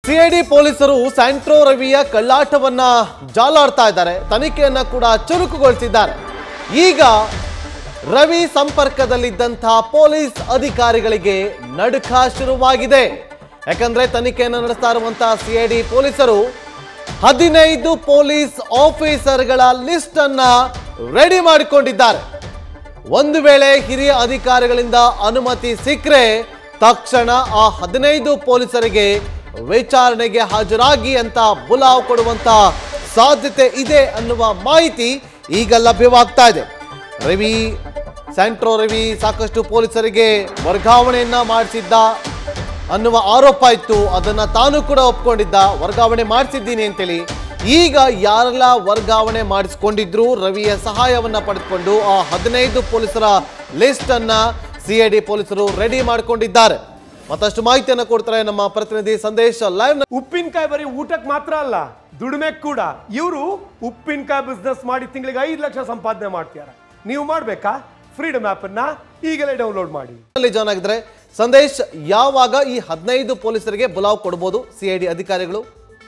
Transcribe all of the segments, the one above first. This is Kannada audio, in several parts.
ಸಿಐಡಿ ಪೊಲೀಸರು ಸ್ಯಾಂಟ್ರೋ ರವಿಯ ಕಳ್ಳಾಟವನ್ನ ಜಾಲಾಡ್ತಾ ಇದ್ದಾರೆ ತನಿಖೆಯನ್ನ ಕೂಡ ಚುರುಕುಗೊಳಿಸಿದ್ದಾರೆ ಈಗ ರವಿ ಸಂಪರ್ಕದಲ್ಲಿದ್ದಂಥ ಪೊಲೀಸ್ ಅಧಿಕಾರಿಗಳಿಗೆ ನಡುಕ ಶುರುವಾಗಿದೆ ಯಾಕಂದ್ರೆ ತನಿಖೆಯನ್ನು ನಡೆಸ್ತಾ ಇರುವಂತಹ ಸಿಐಡಿ ಪೊಲೀಸರು ಹದಿನೈದು ಪೊಲೀಸ್ ಆಫೀಸರ್ಗಳ ಲಿಸ್ಟ್ ಅನ್ನ ರೆಡಿ ಮಾಡಿಕೊಂಡಿದ್ದಾರೆ ಒಂದು ವೇಳೆ ಹಿರಿಯ ಅಧಿಕಾರಿಗಳಿಂದ ಅನುಮತಿ ಸಿಕ್ಕರೆ ತಕ್ಷಣ ಆ ಹದಿನೈದು ಪೊಲೀಸರಿಗೆ ವಿಚಾರಣೆಗೆ ಹಾಜರಾಗಿ ಅಂತ ಬುಲಾವ್ ಕೊಡುವಂತ ಸಾಧ್ಯತೆ ಇದೆ ಅನ್ನುವ ಮಾಹಿತಿ ಈಗ ಲಭ್ಯವಾಗ್ತಾ ಇದೆ ರವಿ ಸ್ಯಾಂಟ್ರೋ ರವಿ ಸಾಕಷ್ಟು ಪೊಲೀಸರಿಗೆ ವರ್ಗಾವಣೆಯನ್ನ ಮಾಡಿಸಿದ್ದ ಅನ್ನುವ ಆರೋಪ ಇತ್ತು ಅದನ್ನ ತಾನು ಕೂಡ ಒಪ್ಕೊಂಡಿದ್ದ ವರ್ಗಾವಣೆ ಮಾಡಿಸಿದ್ದೀನಿ ಅಂತೇಳಿ ಈಗ ಯಾರೆಲ್ಲ ವರ್ಗಾವಣೆ ಮಾಡಿಸ್ಕೊಂಡಿದ್ರು ರವಿಯ ಸಹಾಯವನ್ನ ಪಡೆದುಕೊಂಡು ಆ ಹದಿನೈದು ಪೊಲೀಸರ ಲಿಸ್ಟ್ ಅನ್ನ ಸಿಐಡಿ ಪೊಲೀಸರು ರೆಡಿ ಮಾಡಿಕೊಂಡಿದ್ದಾರೆ ಮತ್ತಷ್ಟು ಮಾಹಿತಿಯನ್ನು ಕೊಡ್ತಾರೆ ನಮ್ಮ ಪ್ರತಿನಿಧಿ ಸಂದೇಶ್ ಲೈವ್ ಉಪ್ಪಿನಕಾಯಿ ಬರೀ ಊಟಕ್ಕೆ ಮಾತ್ರ ಅಲ್ಲ ದುಡಿಮೆ ಕೂಡ ಇವರು ಉಪ್ಪಿನಕಾಯಿ ಬಿಸ್ನೆಸ್ ಮಾಡಿ ತಿಂಗಳಿಗೆ ಐದು ಲಕ್ಷ ಸಂಪಾದನೆ ಮಾಡ್ತಾರೆ ನೀವು ಮಾಡ್ಬೇಕಾ ಫ್ರೀಡಮ್ ಆಪ್ ಅನ್ನ ಈಗಲೇ ಡೌನ್ಲೋಡ್ ಮಾಡಿ ನಲ್ಲಿ ಜಾಯ್ನ್ ಆಗಿದ್ರೆ ಸಂದೇಶ್ ಯಾವಾಗ ಈ ಹದಿನೈದು ಪೊಲೀಸರಿಗೆ ಬುಲಾವ್ ಕೊಡಬಹುದು ಸಿಐಡಿ ಅಧಿಕಾರಿಗಳು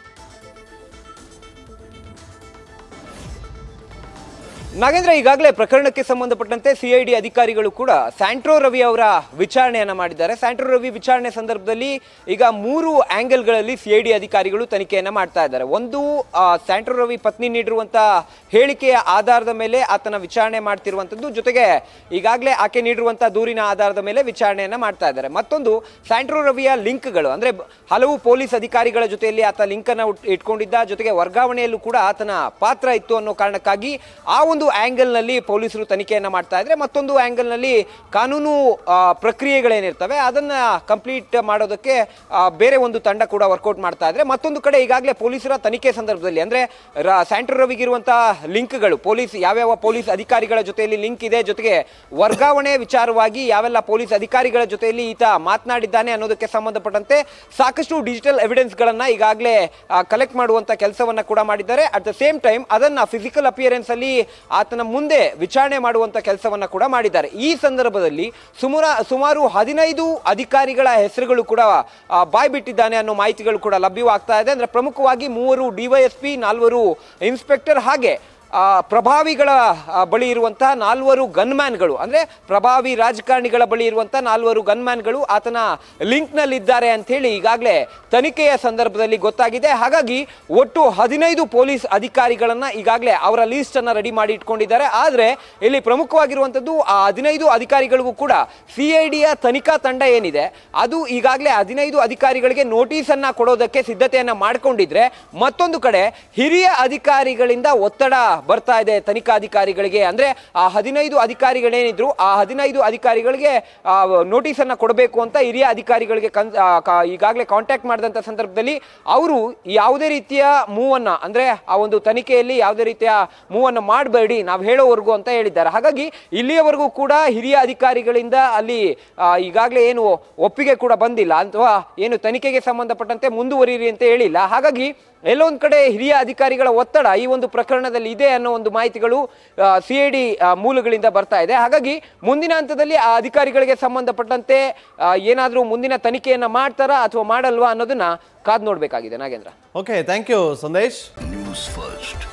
ನಾಗೇಂದ್ರ ಈಗಾಗಲೇ ಪ್ರಕರಣಕ್ಕೆ ಸಂಬಂಧಪಟ್ಟಂತೆ ಸಿಐಡಿ ಅಧಿಕಾರಿಗಳು ಕೂಡ ಸ್ಯಾಂಟ್ರೋ ರವಿ ಅವರ ವಿಚಾರಣೆಯನ್ನ ಮಾಡಿದ್ದಾರೆ ಸ್ಯಾಂಟ್ರೋ ರವಿ ವಿಚಾರಣೆ ಸಂದರ್ಭದಲ್ಲಿ ಈಗ ಮೂರು ಆಂಗಲ್ಗಳಲ್ಲಿ ಸಿಐಡಿ ಅಧಿಕಾರಿಗಳು ತನಿಖೆಯನ್ನ ಮಾಡ್ತಾ ಇದ್ದಾರೆ ಒಂದು ಆ, ಸ್ಯಾಂಟ್ರೋ ರವಿ ಪತ್ನಿ ನೀಡಿರುವಂತ ಹೇಳಿಕೆಯ ಆಧಾರದ ಮೇಲೆ ಆತನ ವಿಚಾರಣೆ ಮಾಡ್ತಿರುವಂತದ್ದು ಜೊತೆಗೆ ಈಗಾಗಲೇ ಆಕೆ ನೀಡಿರುವಂತಹ ದೂರಿನ ಆಧಾರದ ಮೇಲೆ ವಿಚಾರಣೆಯನ್ನ ಮಾಡ್ತಾ ಇದ್ದಾರೆ ಮತ್ತೊಂದು ಸ್ಯಾಂಟ್ರೋ ರವಿಯ ಲಿಂಕ್ಗಳು ಅಂದ್ರೆ ಬ- ಹಲವು ಪೊಲೀಸ್ ಅಧಿಕಾರಿಗಳ ಜೊತೆಯಲ್ಲಿ ಆತ ಲಿಂಕ್ ಅನ್ನ ಉಟ್- ಇಟ್ಕೊಂಡಿದ್ದ ಜೊತೆಗೆ ವರ್ಗಾವಣೆಯಲ್ಲೂ ಕೂಡ ಆತನ ಪಾತ್ರ ಇತ್ತು ಅನ್ನೋ ಕಾರಣಕ್ಕಾಗಿ ಆ ಒಂದು ಆಂಗಲ್ ನಲ್ಲಿ ಪೊಲೀಸರು ತನಿಖೆಯನ್ನ ಮಾಡ್ತಾ ಇದ್ರೆ ಮತ್ತೊಂದು ಆಂಗಲ್ ನಲ್ಲಿ ಕಾನೂನು ಆ, ಪ್ರಕ್ರಿಯೆಗಳೇನಿರ್ತವೆ ಅದನ್ನ ಕಂಪ್ಲೀಟ್ ಮಾಡೋದಕ್ಕೆ ಆ, ಬೇರೆ ಒಂದು ತಂಡ ಕೂಡ ವರ್ಕೌಟ್ ಮಾಡ್ತಾ ಇದ್ರೆ ಮತ್ತೊಂದು ಕಡೆ ಈಗಾಗಲೇ ಪೊಲೀಸರ ತನಿಖೆ ಸಂದರ್ಭದಲ್ಲಿ ಅಂದ್ರೆ ರ- ಸ್ಯಾಂಟ್ರೋ ರವಿಗಿರುವಂತಹ ಲಿಂಕ್ಗಳು ಪೊಲೀಸ್ ಯಾವ್ಯಾವ ಪೊಲೀಸ್ ಅಧಿಕಾರಿಗಳ ಜೊತೆಯಲ್ಲಿ ಲಿಂಕ್ ಇದೆ ಜೊತೆಗೆ ವರ್ಗಾವಣೆ ವಿಚಾರವಾಗಿ ಯಾವೆಲ್ಲ ಪೊಲೀಸ್ ಅಧಿಕಾರಿಗಳ ಜೊತೆಯಲ್ಲಿ ಈತ ಮಾತನಾಡಿದ್ದಾನೆ ಅನ್ನೋದಕ್ಕೆ ಸಂಬಂಧಪಟ್ಟಂತೆ ಸಾಕಷ್ಟು ಡಿಜಿಟಲ್ ಎವಿಡೆನ್ಸ್ ಗಳನ್ನ ಈಗಾಗಲೇ ಕಲೆಕ್ಟ್ ಮಾಡುವಂತ ಕೆಲಸವನ್ನ ಕೂಡ ಮಾಡಿದ್ದಾರೆ ಅಟ್ ದ ಸೇಮ್ ಟೈಮ್ ಅದನ್ನ ಫಿಸಿಕಲ್ ಅಪಿಯರೆನ್ಸ್ ಅಲ್ಲಿ ಆತನ ಮುಂದೆ ವಿಚಾರಣೆ ಮಾಡುವಂತ ಕೆಲಸವನ್ನ ಕೂಡ ಮಾಡಿದ್ದಾರೆ ಈ ಸಂದರ್ಭದಲ್ಲಿ ಸುಮಾರ ಸುಮಾರು ಹದಿನೈದು ಅಧಿಕಾರಿಗಳ ಹೆಸರುಗಳು ಕೂಡ ಆ, ಬಾಯ್ ಬಿಟ್ಟಿದ್ದಾನೆ ಅನ್ನೋ ಮಾಹಿತಿಗಳು ಕೂಡ ಲಭ್ಯವಾಗ್ತಾ ಇದೆ ಅಂದ್ರೆ ಪ್ರಮುಖವಾಗಿ ಮೂವರು ಡಿವೈಎಸ್ಪಿ ನಾಲ್ವರು ಇನ್ಸ್ಪೆಕ್ಟರ್ ಹಾಗೆ ಆ, ಪ್ರಭಾವಿಗಳ ಆ, ಬಳಿ ಇರುವಂತಹ ನಾಲ್ವರು ಗನ್ಮ್ಯಾನ್ಗಳು ಅಂದ್ರೆ ಪ್ರಭಾವಿ ರಾಜಕಾರಣಿಗಳ ಬಳಿ ಇರುವಂತಹ ನಾಲ್ವರು ಗನ್ಮ್ಯಾನ್ಗಳು ಆತನ ಲಿಂಕ್ನಲ್ಲಿದ್ದಾರೆ ಅಂತ ಹೇಳಿ ಈಗಾಗಲೇ ತನಿಖೆಯ ಸಂದರ್ಭದಲ್ಲಿ ಗೊತ್ತಾಗಿದೆ ಹಾಗಾಗಿ ಒಟ್ಟು ಹದಿನೈದು ಪೊಲೀಸ್ ಅಧಿಕಾರಿಗಳನ್ನ ಈಗಾಗಲೇ ಅವರ ಲಿಸ್ಟ್ ಅನ್ನ ರೆಡಿ ಮಾಡಿ ಇಟ್ಕೊಂಡಿದ್ದಾರೆ ಆದ್ರೆ ಇಲ್ಲಿ ಪ್ರಮುಖವಾಗಿರುವಂತದ್ದು ಆ ಹದಿನೈದು ಅಧಿಕಾರಿಗಳಿಗೂ ಕೂಡ ಸಿಐಡಿಯ ತನಿಖಾ ತಂಡ ಏನಿದೆ ಅದು ಈಗಾಗಲೇ ಹದಿನೈದು ಅಧಿಕಾರಿಗಳಿಗೆ ನೋಟಿಸ್ ಅನ್ನ ಕೊಡೋದಕ್ಕೆ ಸಿದ್ಧತೆಯನ್ನ ಮಾಡ್ಕೊಂಡಿದ್ರೆ ಮತ್ತೊಂದು ಕಡೆ ಹಿರಿಯ ಅಧಿಕಾರಿಗಳಿಂದ ಒತ್ತಡ ಬರ್ತಾ ಇದೆ ತನಿಖಾಧಿಕಾರಿಗಳಿಗೆ ಅಂದ್ರೆ ಆ ಹದಿನೈದು ಅಧಿಕಾರಿಗಳೇನಿದ್ರು ಆ ಹದಿನೈದು ಅಧಿಕಾರಿಗಳಿಗೆ ನೋಟಿಸ್ ಅನ್ನ ಕೊಡಬೇಕು ಅಂತ ಹಿರಿಯ ಅಧಿಕಾರಿಗಳಿಗೆ ಕನ್ ಆ, ಕಾ- ಈಗಾಗಲೇ ಕಾಂಟ್ಯಾಕ್ಟ್ ಮಾಡಿದಂತ ಸಂದರ್ಭದಲ್ಲಿ ಅವರು ಯಾವುದೇ ರೀತಿಯ ಮೂವ್ ಅನ್ನ ಅಂದ್ರೆ ಆ ಒಂದು ತನಿಖೆಯಲ್ಲಿ ಯಾವುದೇ ರೀತಿಯ ಮೂವ್ ಅನ್ನ ಮಾಡಬೇಡಿ ನಾವು ಹೇಳೋವರೆಗೂ ಅಂತ ಹೇಳಿದ್ದಾರೆ ಹಾಗಾಗಿ ಇಲ್ಲಿಯವರೆಗೂ ಕೂಡ ಹಿರಿಯ ಅಧಿಕಾರಿಗಳಿಂದ ಅಲ್ಲಿ ಆ, ಈಗಾಗಲೇ ಏನು ಒಪ್ಪಿಗೆ ಕೂಡ ಬಂದಿಲ್ಲ ಅಥವಾ ಏನು ತನಿಖೆಗೆ ಸಂಬಂಧಪಟ್ಟಂತೆ ಮುಂದುವರಿರಿ ಅಂತ ಹೇಳಿಲ್ಲ ಹಾಗಾಗಿ ಎಲ್ಲೊಂದ್ ಕಡೆ ಹಿರಿಯ ಅಧಿಕಾರಿಗಳ ಒತ್ತಡ ಈ ಒಂದು ಪ್ರಕರಣದಲ್ಲಿ ಇದೆ ಅನ್ನೋ ಒಂದು ಮಾಹಿತಿಗಳು ಸಿ ಐ ಡಿ ಮೂಲಗಳಿಂದ ಬರ್ತಾ ಇದೆ ಹಾಗಾಗಿ ಮುಂದಿನ ಹಂತದಲ್ಲಿ ಆ ಅಧಿಕಾರಿಗಳಿಗೆ ಸಂಬಂಧಪಟ್ಟಂತೆ ಏನಾದರೂ ಮುಂದಿನ ತನಿಖೆಯನ್ನ ಮಾಡ್ತಾರಾ ಅಥವಾ ಮಾಡಲ್ವಾ ಅನ್ನೋದನ್ನ ಕಾದ್ ನೋಡ್ಬೇಕಾಗಿದೆ Nagendra okay thank you Sandesh news first